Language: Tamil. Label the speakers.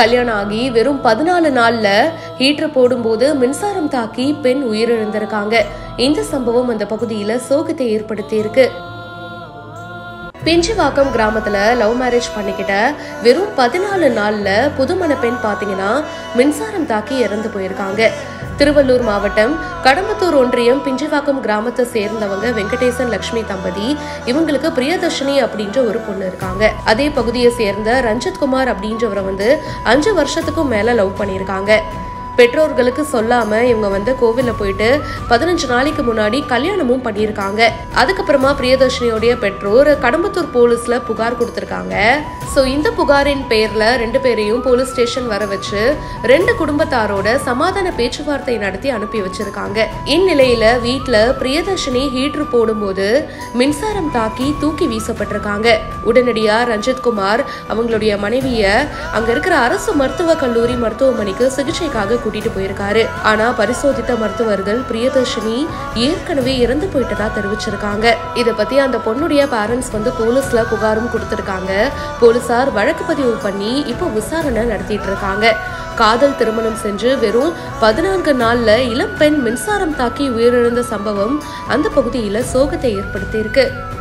Speaker 1: கல்யாணம் ஆகி வெறும் பதினாலு நாள்ல ஹீட்டர் போடும்போது மின்சாரம் தாக்கி பெண் உயிரிழந்திருக்காங்க இந்த சம்பவம் அந்த பகுதியில சோகத்தை ஏற்படுத்தி இருக்கு பிஞ்சுவாக்கம் கிராமத்துல லவ் மேரேஜ் பண்ணிக்கிட்ட வெறும் பதினாலு நாள்ல புதுமண பெண் பாத்தீங்கன்னா மின்சாரம் தாக்கி இறந்து போயிருக்காங்க திருவள்ளூர் மாவட்டம் கடம்பத்தூர் ஒன்றியம் பிஞ்சுவாக்கம் கிராமத்தை சேர்ந்தவங்க வெங்கடேசன் லட்சுமி தம்பதி இவங்களுக்கு பிரியதர்ஷினி அப்படின்ற ஒரு பொண்ணு இருக்காங்க அதே பகுதியை சேர்ந்த ரஞ்சித் குமார் அப்படின்றவரை வந்து அஞ்சு வருஷத்துக்கும் மேல லவ் பண்ணியிருக்காங்க பெற்றோர்களுக்கு சொல்லாம இவங்க வந்து கோவில்ல போயிட்டு பதினஞ்சு நாளைக்கு முன்னாடி கல்யாணமும் பண்ணியிருக்காங்க அதுக்கப்புறமா பிரியதர்ஷினியோடைய பெற்றோர் கடம்பத்தூர் போலீஸ்ல புகார் கொடுத்திருக்காங்க சோ இந்த புகாரின் பேர்ல ரெண்டு பேரையும் போலீஸ் ஸ்டேஷன் வர வச்சு ரெண்டு குடும்பத்தாரோட சமாதான பேச்சுவார்த்தை நடத்தி அனுப்பி வச்சிருக்காங்க இந்நிலையில வீட்ல பிரியதர்ஷினி ஹீட்டர் போடும்போது மின்சாரம் தாக்கி தூக்கி வீசப்பட்டிருக்காங்க உடனடியா ரஞ்சித் குமார் அவங்களுடைய மனைவிய அங்க இருக்கிற அரசு மருத்துவக் கல்லூரி மருத்துவமனைக்கு சிகிச்சைக்காக கூட்டிட்டு போயிருக்காரு ஆனா பரிசோதித்த மருத்துவர்கள் பிரியதர்ஷினி ஏற்கனவே இறந்து போயிட்டதா தெரிவிச்சிருக்காங்க இத பத்தி அந்த பொண்ணுடைய பேரண்ட்ஸ் வந்து போலீஸ்ல புகாரும் கொடுத்திருக்காங்க போலீசார் வழக்கு பதிவு பண்ணி இப்போ விசாரணை நடத்திட்டு இருக்காங்க காதல் திருமணம் சென்று வெறும் பதினான்கு நாள்ல இளம்பெண் மின்சாரம் தாக்கி உயிரிழந்த சம்பவம் அந்த பகுதியில சோகத்தை ஏற்படுத்தி இருக்கு